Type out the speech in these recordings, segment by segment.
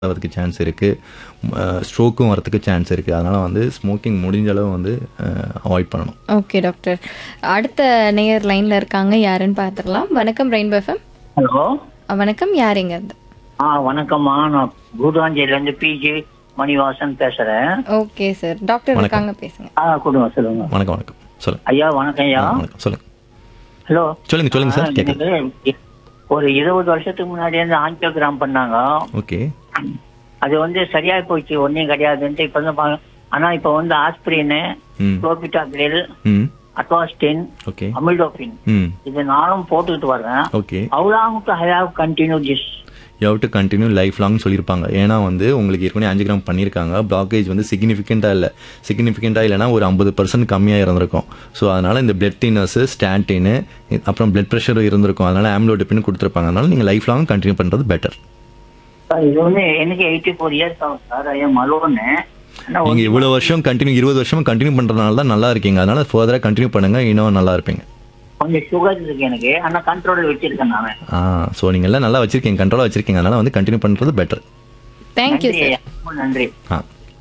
வரதுக்கு சான்ஸ் இருக்குது ஸ்ட்ரோக்கும் வரதுக்கு சான்ஸ் இருக்குது அதனால் வந்து ஸ்மோக்கிங் முடிஞ்ச அளவு வந்து அவாய்ட் பண்ணணும் ஓகே டாக்டர் அடுத்த நேயர் லைன்ல இருக்காங்க யாருன்னு பார்த்துக்கலாம் வணக்கம் ரெயின்போ எஃப்எம் ஹலோ வணக்கம் யாருங்க இருந்து ஆ வணக்கம்மா நான் கூடாஞ்சேரியிலேருந்து பிஜி மணிவாசன் பேசுறேன் ஓகே சார் டாக்டர் இருக்காங்க பேசுங்க ஆ கொடுங்க சொல்லுங்க வணக்கம் வணக்கம் சொல்லுங்கள் ஐயா வணக்கம் ஐயா வணக்கம் சொல்லுங்கள் ஹலோ சொல்லுங்கள் சொல்லுங்கள் சார் கேட்குறேன் எனக்கு ஒரு இருபது வருஷத்துக்கு முன்னாடி இருந்து ஆஞ்சியோகிராம் பண்ணாங்க ஓகே அது வந்து சரியா போச்சு ஒன்றும் கிடையாதுன்ட்டு இப்போ வந்து பா- ஆனா இப்போ வந்து ஆஸ்பிரின் ம் குளோபிட்டாக்ரில் ம் அட்வாஸ்டின் ஓகே அமில்டோபின் ம் இது நானும் போட்டுக்கிட்டு வர்றேன் okay how long to I have continue this you how to continue life long சொல்லியிருப்பாங்க ஏன்னா வந்து உங்களுக்கு ஏற்கனவே அஞ்சு கிராம் பண்ணியிருக்காங்க பிளாக்கேஜ் வந்து சிக்னிஃபிகண்ட்டாக இல்லை சிக்னிஃபிகண்ட்டாக இல்லைனா ஒரு ஐம்பது பர்சன்ட் கம்மியாக இருந்திருக்கும் ஸோ அதனால் இந்த பிளட் தின்னர்ஸு ஸ்டாட்டின்னு அப்புறம் பிளட் ப்ரெஷர் இருந்திருக்கும் அதனால் ஆம்லோடிப்பின்னு கொடுத்துருப்பாங்க அதனால் நீங்கள் லைஃப் லாங் கண்டினியூ பண்ணுறது பெட்டர் இது வந்து எனக்கு எயிட்டி ஃபோர் இயர்ஸ் ஆகும் சார் ஐயா மலோன்னு ஆனா நீங்கள் இவ்வளோ வருஷம் கண்டினியூ இருபது வருஷம் கண்டினியூ பண்ணுறதுனால தான் நல்லா இருக்கீங்க அதனால் ஃபர்தராக கண்டினியூ பண்ணுங்கள் இன்னும் நல்லா இருப்பீங்க கொஞ்சம் சுகர் இருக்கு எனக்கு ஆனா கண்ட்ரோல் வச்சிருக்கேன் நான் ஆ ஸோ நீங்கள் எல்லாம் நல்லா வச்சிருக்கீங்க கண்ட்ரோலாக வச்சிருக்கீங்க அதனால் வந்து கண்டினியூ பண்ணுறது பெட்டர் தேங்க்யூ நன்றி சார் ஐயா ரொம்ப நன்றி ஆ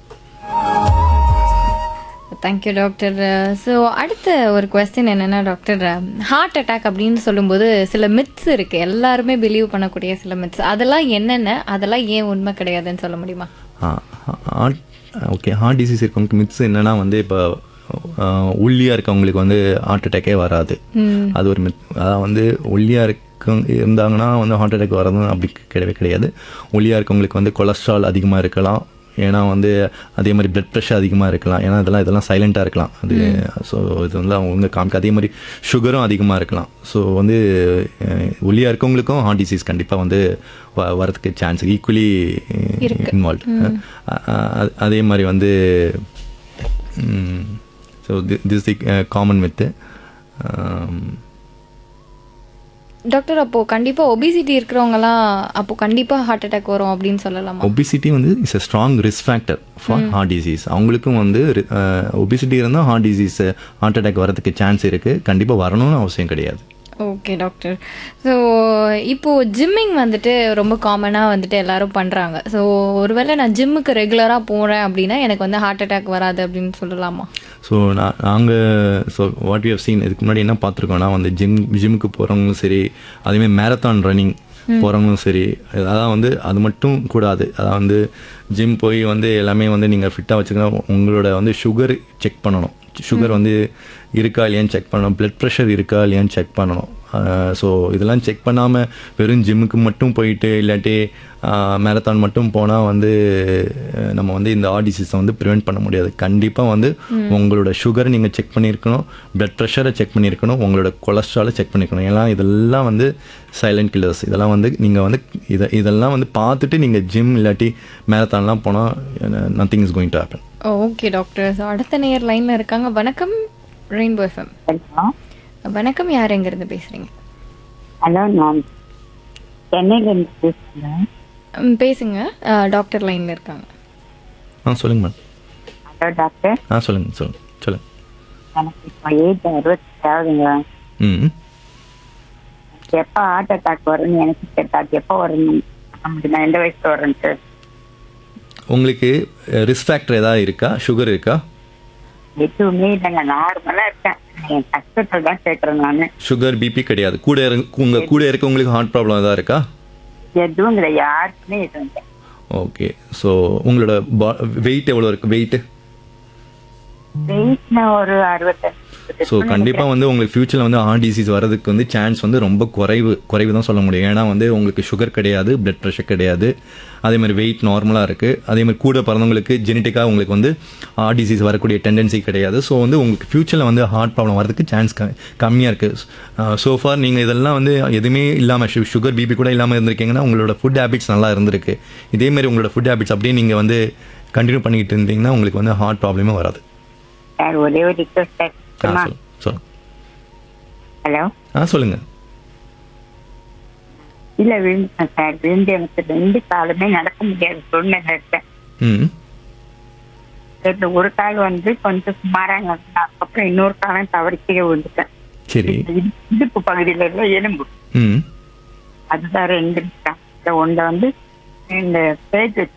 தேங்க்யூ டாக்டர் ஸோ அடுத்த ஒரு கொஸ்டின் என்னன்னா டாக்டர் ஹார்ட் அட்டாக் அப்படின்னு சொல்லும்போது சில மித்ஸ் இருக்கு எல்லாருமே பிலீவ் பண்ணக்கூடிய சில மித்ஸ் அதெல்லாம் என்னென்ன அதெல்லாம் ஏன் உண்மை கிடையாதுன்னு சொல்ல முடியுமா ஹார்ட் ஓகே ஹார்ட் டிசீஸ் இருக்கவங்களுக்கு மிக்ஸ் என்னன்னா வந்து இப்போ ஒல்லியாக இருக்கவங்களுக்கு வந்து ஹார்ட் அட்டாக்கே வராது அது ஒரு மித் அதாவது வந்து ஒல்லியாக இருக்க இருந்தாங்கன்னா வந்து ஹார்ட் அட்டாக் வர்றது அப்படி கிடையவே கிடையாது ஒல்லியாக இருக்கவங்களுக்கு வந்து கொலஸ்ட்ரால் அதிகமாக இருக்கலாம் ஏன்னா வந்து அதே மாதிரி பிளட் ப்ரெஷர் அதிகமாக இருக்கலாம் ஏன்னா இதெல்லாம் இதெல்லாம் சைலண்ட்டாக இருக்கலாம் அது ஸோ இது வந்து அவங்க காமிக்க அதே மாதிரி சுகரும் அதிகமாக இருக்கலாம் ஸோ வந்து ஒல்லியாக இருக்கவங்களுக்கும் ஹார்ட் டிசீஸ் கண்டிப்பாக வந்து வ- வரதுக்கு சான்ஸ் ஈக்குவலி இன்வால்வ் அதே மாதிரி வந்து so this the common with doctor அப்போ கண்டிப்பா ஒபிசிட்டி இருக்கிறவங்கலாம் அப்போ கண்டிப்பா ஹார்ட் அட்டாக் வரும் அப்படின்னு சொல்லலாமா ஒபிசிட்டி வந்து is a strong risk factor for heart disease அவங்களுக்கும் வந்து ஒபிசிட்டி இருந்தால் ஹார்ட் டிசீஸ் ஹார்ட் அட்டாக் வரதுக்கு சான்ஸ் இருக்குது கண்டிப்பாக வரணும்னு அவசியம் கிடையாது ஓகே டாக்டர் ஸோ இப்போ ஜிம்மிங் வந்துட்டு ரொம்ப காமனாக வந்துட்டு எல்லாரும் பண்ணுறாங்க ஸோ ஒருவேளை நான் ஜிம்முக்கு ரெகுலராக போகிறேன் அப்படின்னா எனக்கு வந்து ஹார்ட் அட்டாக் வராது அப்படின்னு சொல்லலாமா ஸோ நான் நாங்கள் so what you have seen இதுக்கு முன்னாடி என்ன பார்த்துருக்கோம்னா வந்து ஜிம் ஜிம்முக்கு போகிறவங்களும் சரி அதேமாதிரி மேரத்தான் ரன்னிங் போகிறவங்களும் சரி அதான் வந்து அது மட்டும் கூடாது அதான் வந்து ஜிம் போய் வந்து எல்லாமே வந்து நீங்கள் ஃபிட்டாக வச்சுக்கணும் உங்களோட வந்து சுகர் செக் பண்ணணும் சுகர் வந்து இருக்கா இல்லையான்னு செக் பண்ணணும் பிளட் ப்ரெஷர் இருக்கா இல்லையான்னு செக் பண்ணணும் ஸோ இதெல்லாம் செக் பண்ணாமல் வெறும் ஜிம்முக்கு மட்டும் போயிட்டு இல்லாட்டி மேரத்தான் மட்டும் போனால் வந்து அஹ், நம்ம வந்து இந்த ஆர் டிசீஸை வந்து ப்ரிவெண்ட் பண்ண முடியாது கண்டிப்பாக வந்து உங்களோட சுகரை நீங்கள் செக் பண்ணியிருக்கணும் பிளட் ப்ரெஷரை செக் பண்ணியிருக்கணும் உங்களோட கொலஸ்ட்ராலை செக் பண்ணியிருக்கணும் ஏன்னா இதெல்லாம் வந்து சைலண்ட் கில்லர்ஸ் இதெல்லாம் வந்து நீங்கள் வந்து இதை இதெல்லாம் வந்து பார்த்துட்டு நீங்கள் ஜிம் இல்லாட்டி மேரத்தான்லாம் போனால் nothing is going to happen okay doctor so அடுத்த நேயர் லைனில் இருக்காங்க வணக்கம் ரெயின்போ எஃப்எம் ஹலோ வணக்கம் யார் எங்கேருந்து பேசுகிறீங்க ஹலோ நான் சென்னையிலேருந்து பேசுகிறேன் பேசுங்க டாக்டர் லைனில் இருக்காங்க ஆ சொல்லுங்க மேம் ஹலோ டாக்டர் ஆ சொல்லுங்க சொல்லுங்க சொல்லுங்க எனக்கு இப்போ ஏஜ் அறுபத்தி ஆகுதுங்க ம் எப்போ ஹார்ட் அட்டாக் வரும்னு எனக்கு தெரியாது எப்போ வரணும் அப்படி நான் எந்த வயசுல வரேன் சார் உங்களுக்கு ரிஸ்க் ஃபேக்டர் ஏதாவது இருக்கா சுகர் இருக்கா எதுவுமே இல்லைங்க நார்மலாக இருக்கேன் என் கஷ்டத்தை தான் கேட்குறேன் நான் சுகர் பிபி கிடையாது கூட இருக்க உங்கள் கூட இருக்கவங்களுக்கு ஹார்ட் ப்ராப்ளம் ஏதாவது இருக்கா எதுவும் இல்லை யாருக்குமே எதுவும் இல்லை ஓகே ஸோ உங்களோட வெயிட் எவ்வளோ இருக்குது வெயிட்டு வெயிட் நான் ஒரு அறுபத்தஞ்சு ஸோ கண்டிப்பாக வந்து உங்களுக்கு ஃபியூச்சரில் வந்து ஹார்ட் டிசீஸ் வரதுக்கு வந்து சான்ஸ் வந்து ரொம்ப குறைவு குறைவு தான் சொல்ல முடியும் ஏன்னா வந்து உங்களுக்கு சுகர் கிடையாது பிளட் ப்ரெஷர் கிடையாது அதே மாதிரி வெயிட் நார்மலாக இருக்குது அதே மாதிரி கூட பிறந்தவங்களுக்கு ஜெனட்டிக்காக உங்களுக்கு வந்து ஹார்ட் டிசீஸ் வரக்கூடிய டெண்டன்சி கிடையாது ஸோ வந்து உங்களுக்கு ஃபியூச்சரில் வந்து ஹார்ட் ப்ராப்ளம் வரதுக்கு சான்ஸ் க கம்மியாக இருக்குது ஸோஃபார் நீங்கள் இதெல்லாம் வந்து எதுவுமே இல்லாமல் சு சுகர் பிபி கூட இல்லாமல் இருந்திருக்கீங்கன்னா உங்களோட ஃபுட் ஹேபிட்ஸ் நல்லா இருந்திருக்கு இதே மாதிரி உங்களோட ஃபுட் ஹேபிட்ஸ் அப்படியே நீங்கள் வந்து கண்டினியூ பண்ணிக்கிட்டு இருந்தீங்கன்னா உங்களுக்கு வந்து ஹார்ட் ப்ராப்ளமே வராது சார் ஒரே ஒரு ரிக்வஸ்ட் ஆ சொல் சொல்லுங்கள் ஹலோ ஆ சொல்லுங்கள் இல்ல விழுந்துட்டேன் சார் விழுந்து எனக்கு ரெண்டு காலுமே நடக்க முடியாது சூழ்நிலை இருக்கேன் ம் இந்த ஒரு கால் வந்து கொஞ்சம் சுமாராக நடந்தேன் அதுக்கப்புறம் இன்னொரு காலம் தவறி கீழே விழுந்துட்டேன் சரி இடு- இடுப்பு பகுதியில உள்ள எலும்பு ம் அதுதான் ரெண்டு ஒன்றை வந்து இந்த பேஜ் வச்சு